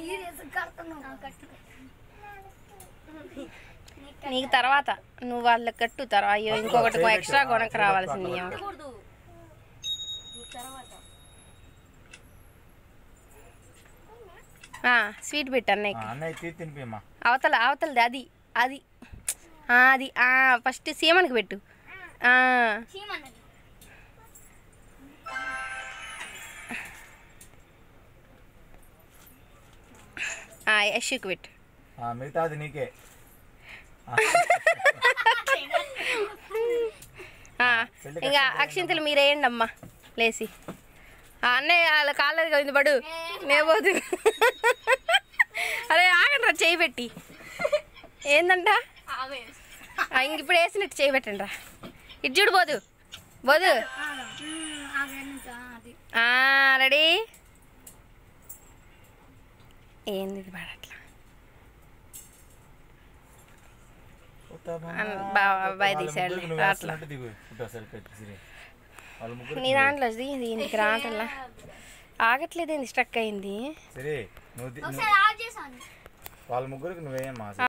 Serious కడుతున్నావు కట్టు నీకు తర్వాత నువ్వు వాళ్ళకి కట్టు తర్వాత అయ్యో ఇంకొకటి చేయబెట్టు. ఎక్స్ట్రా ఆ, కొనక చేయబెట్టు రావాల్సింది అట్లా. ఏమో. కట్టకూడదు నీ తర్వాత ఆ, స్వీట్ పెట్టు ఆ, అన్నయ్యకి అన్నయ్య తీ తినిపిమ్మా అవతల అవతలది అది అది ఆ, అది ఫస్ట్ సీమనికి పెట్టు ఆ, చీమన్నది ఆ, యశుకి పెట్టు ఆ, మిగతాది నీకే ఆ, ఇంకా అక్షింతలు మీరేయండి అమ్మా లేచి ఆ, అన్నయ్య వాళ్ళ కాళ్ళది కవింది పడు నేపోదు అరే ఆగండి రా చేయి పెట్టి ఏందంట ఆమె ఆ, ఇంక ఇప్పుడు వేసినట్టు చేయి పెట్టండి రా ఇటు చూడు పోదు పోదు అది ఆ, రెడీ ఏంది ఇది పడట్లా అన్- బావ అబ్బాయి తీసాడులే, నువ్వు రాట్లా. వేస్తున్నట్టు దిగు ఫోటో సెల్ఫీ సిరి వాళ్ళ ముగ్గురు నీ దాంట్లో దీ- దీనికి రావట్లా ఆగట్లేదు ఏంది స్ట్రక్ అయింది సరే నువ్వు ది- నువ్వు- ఒకసారి ఆఫ్ చేసాను వాళ్ళ ముగ్గురికి నువ్వేయమ్మా